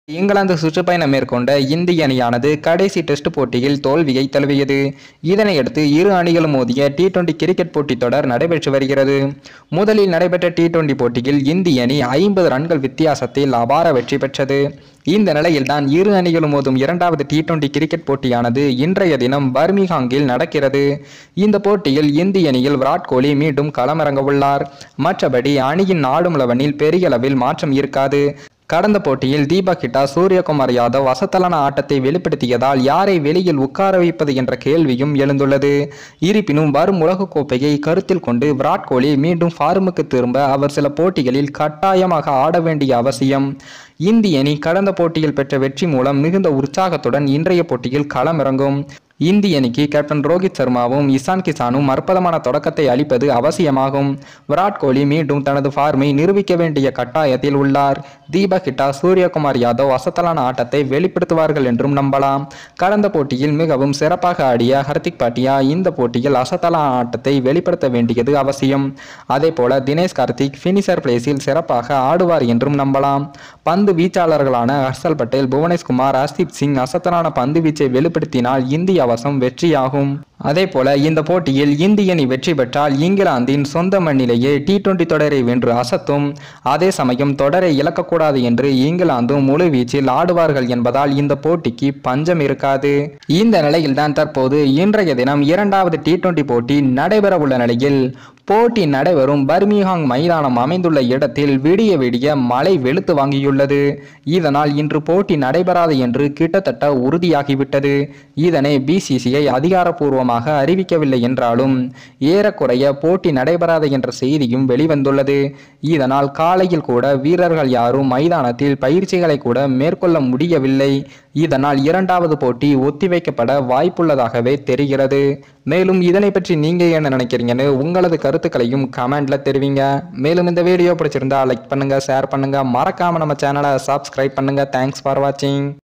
இங்கிலாந்து சுற்றுப்பயணம் மேற்கொண்ட இந்திய அணியானது கடைசி டெஸ்ட் போட்டியில் தோல்வியை தழுவியது இதனையடுத்து இரு அணிகளும் மோதிய டி டுவெண்டி கிரிக்கெட் போட்டித் தொடர் நடைபெற்று வருகிறது முதலில் நடைபெற்ற டி டுவெண்டி போட்டியில் இந்திய அணி ஐம்பது ரன்கள் வித்தியாசத்தில் அபார வெற்றி பெற்றது இந்த நிலையில்தான் இரு அணிகளும் மோதும் இரண்டாவது டி டுவெண்டி கிரிக்கெட் போட்டியானது இன்றைய தினம் பர்மிங்ஹாங்கில் நடக்கிறது இந்த போட்டியில் இந்திய அணியில் விராட் கோலி மீண்டும் களமிறங்க உள்ளார் மற்றபடி அணியின் ஆடும் லெவனில் பெரிய அளவில் மாற்றம் இருக்காது கடந்த போட்டியில் தீபக் ஹிட்டா சூரியகுமார் யாதவ் அசத்தலான ஆட்டத்தை வெளிப்படுத்தியதால் யாரை வெளியில் உட்கார வைப்பது என்ற கேள்வியும் எழுந்துள்ளது இருப்பினும் வரும் உலகக்கோப்பையை கருத்தில் கொண்டு விராட் கோலி மீண்டும் ஃபார்முக்கு திரும்ப அவர் சில போட்டிகளில் கட்டாயமாக ஆட வேண்டிய அவசியம் இந்திய அணி கடந்த போட்டியில் பெற்ற வெற்றி மூலம் மிகுந்த உற்சாகத்துடன் இன்றைய போட்டியில் களமிறங்கும் இந்திய அணிக்கு கேப்டன் ரோஹித் சர்மாவும் இசான் கிசானும் அற்புதமான தொடக்கத்தை அளிப்பது அவசியமாகும் விராட் கோலி மீண்டும் தனது ஃபார்மை நிரூபிக்க வேண்டிய கட்டாயத்தில் உள்ளார் தீபக் ஹிட்டா சூரியகுமார் யாதவ் அசத்தலான ஆட்டத்தை வெளிப்படுத்துவார்கள் என்றும் நம்பலாம் கடந்த போட்டியில் மிகவும் சிறப்பாக ஆடிய ஹர்திக் பாட்டியா இந்த போட்டியில் அசத்தலான ஆட்டத்தை வெளிப்படுத்த வேண்டியது அவசியம் அதே போல தினேஷ் கார்த்திக் ஃபினிஷர் பிளேஸில் சிறப்பாக ஆடுவார் என்றும் நம்பலாம் பந்து வீச்சாளர்களான ஹர்ஷல் பட்டேல் புவனேஷ்குமார் ஹர்தீப் சிங் அசத்தலான பந்து வீச்சை வெளிப்படுத்தினால் இந்திய அவசம் வெற்றியாகும் அதே போல இந்த போட்டியில் இந்திய அணி வெற்றி பெற்றால் இங்கிலாந்தின் சொந்த மண்ணிலேயே டி டுவெண்டி தொடரை வென்று அசத்தும் அதே சமயம் தொடரை இழக்கக்கூடாது என்று இங்கிலாந்தும் முழு வீச்சில் ஆடுவார்கள் என்பதால் இந்த போட்டிக்கு பஞ்சம் இருக்காது இந்த நிலையில்தான் தற்போது இன்றைய தினம் இரண்டாவது டி டுவெண்டி போட்டி நடைபெற உள்ள நிலையில் போட்டி நடைபெறும் பர்மிங்ஹாங் மைதானம் அமைந்துள்ள இடத்தில் விடிய விடிய மழை வெளுத்து வாங்கியுள்ளது இதனால் இன்று போட்டி நடைபெறாது என்று கிட்டத்தட்ட உறுதியாகிவிட்டது இதனை பிசிசிஐ அதிகாரப்பூர்வமாக அறிவிக்கவில்லை என்றாலும் ஏறக்குறைய போட்டி நடைபெறாது என்ற செய்தியும் வெளிவந்துள்ளது இதனால் காலையில் கூட வீரர்கள் யாரும் மைதானத்தில் பயிற்சிகளை கூட மேற்கொள்ள முடியவில்லை இதனால் இரண்டாவது போட்டி ஒத்திவைக்கப்பட வாய்ப்புள்ளதாகவே தெரிகிறது மேலும் இதனை பற்றி நீங்க என்ன நினைக்கிறீங்கன்னு உங்களது கருத்துக்களையும் கமெண்ட்ல தெரிவிங்க மேலும் இந்த வீடியோ பிடிச்சிருந்தா லைக் பண்ணுங்க ஷேர் பண்ணுங்க மறக்காம நம்ம சேனலை சப்ஸ்கிரைப் பண்ணுங்க தேங்க்ஸ் ஃபார் வாட்சிங்